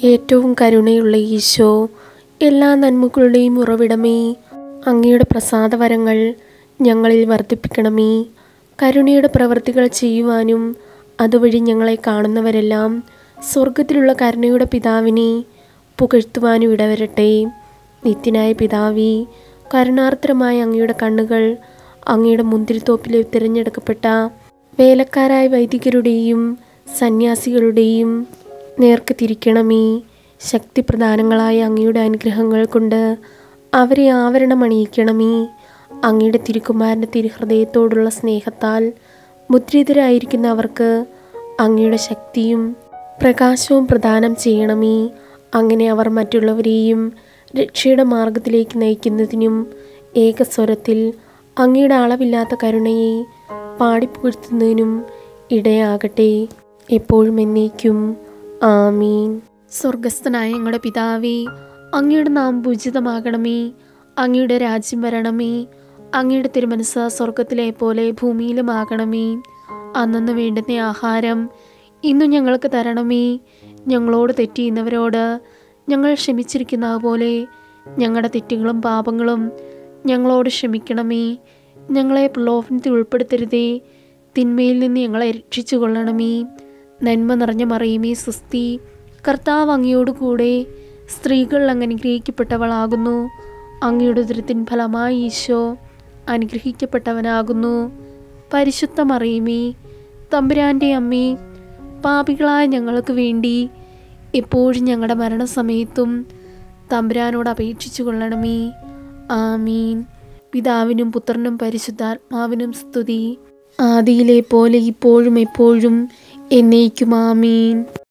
ഏറ്റവും കരുണയുള്ള ഈശോ എല്ലാ നന്മകളുടെയും ഉറവിടമേ അങ്ങയുടെ പ്രസാദവരങ്ങൾ ഞങ്ങളിൽ വർദ്ധിപ്പിക്കണമേ കരുണയുടെ പ്രവൃത്തികൾ ചെയ്യുവാനും അതുവഴി ഞങ്ങളെ കാണുന്നവരെല്ലാം സ്വർഗത്തിലുള്ള കരുണയുടെ പിതാവിനെ പുകഴ്ത്തുവാനും ഇടവരട്ടെ നിത്യനായ പിതാവി കരുണാർദ്രമായ അങ്ങയുടെ കണ്ണുകൾ അങ്ങയുടെ മുന്തിരിത്തോപ്പിലെ തിരഞ്ഞെടുക്കപ്പെട്ട വേലക്കാരായ വൈദികരുടെയും സന്യാസികളുടെയും നേർക്ക് തിരിക്കണമേ ശക്തിപ്രധാനങ്ങളായ അങ്ങയുടെ അനുഗ്രഹങ്ങൾ കൊണ്ട് അവരെ ആവരണമണിയിക്കണമേ അങ്ങയുടെ തിരുക്കുമാരൻ്റെ തിരുഹൃദയത്തോടുള്ള സ്നേഹത്താൽ മുദ്രിതരായിരിക്കുന്ന അവർക്ക് അങ്ങയുടെ ശക്തിയും പ്രകാശവും പ്രദാനം ചെയ്യണമേ അങ്ങനെ അവർ മറ്റുള്ളവരെയും രക്ഷയുടെ മാർഗത്തിലേക്ക് നയിക്കുന്നതിനും ഏകസ്വരത്തിൽ അങ്ങയുടെ അളവില്ലാത്ത കരുണയെ പാടിപ്പുകഴ്ത്തുന്നതിനും ഇടയാകട്ടെ എപ്പോഴും എന്നേക്കും ആമീൻ സ്വർഗസ്ഥനായ ഞങ്ങളുടെ പിതാവേ അങ്ങയുടെ നാം പൂജിതമാകണമേ അങ്ങയുടെ രാജ്യം വരണമേ അങ്ങയുടെ തിരുമനസ് സ്വർഗത്തിലെ പോലെ ഭൂമിയിലുമാകണമേ അന്നു വേണ്ടുന്ന ആഹാരം ഇന്നു ഞങ്ങൾക്ക് തരണമേ ഞങ്ങളോട് തെറ്റിയുന്നവരോട് ഞങ്ങൾ ക്ഷമിച്ചിരിക്കുന്ന പോലെ ഞങ്ങളുടെ തെറ്റുകളും പാപങ്ങളും ഞങ്ങളോട് ക്ഷമിക്കണമേ ഞങ്ങളെ പ്രലോഭനത്തിൽ ഉൾപ്പെടുത്തരുതേ തിന്മയിൽ നിന്ന് ഞങ്ങളെ രക്ഷിച്ചു കൊള്ളണമേ നന്മ നിറഞ്ഞ മറിയുമേ സുസ്തി കർത്താവ് അങ്ങയോട് കൂടെ സ്ത്രീകൾ അങ്ങ് അനുഗ്രഹിക്കപ്പെട്ടവളാകുന്നു അങ്ങയുടെ ഉദരത്തിൻ ഫലമായി ഈശോ അനുഗ്രഹിക്കപ്പെട്ടവനാകുന്നു പരിശുദ്ധ മറിയുമേ തമ്പുരാൻ്റെ അമ്മേ പാപികളായ ഞങ്ങൾക്ക് വേണ്ടി എപ്പോഴും ഞങ്ങളുടെ മരണസമയത്തും തമ്പുരാനോട് അപേക്ഷിച്ചു കൊള്ളണമേ ആമീൻ പിതാവിനും പുത്രനും പരിശുദ്ധാത്മാവിനും സ്തുതി ആദിയിലെ പോലെ ഇപ്പോഴും എപ്പോഴും എന്നേക്കും ആമീൻ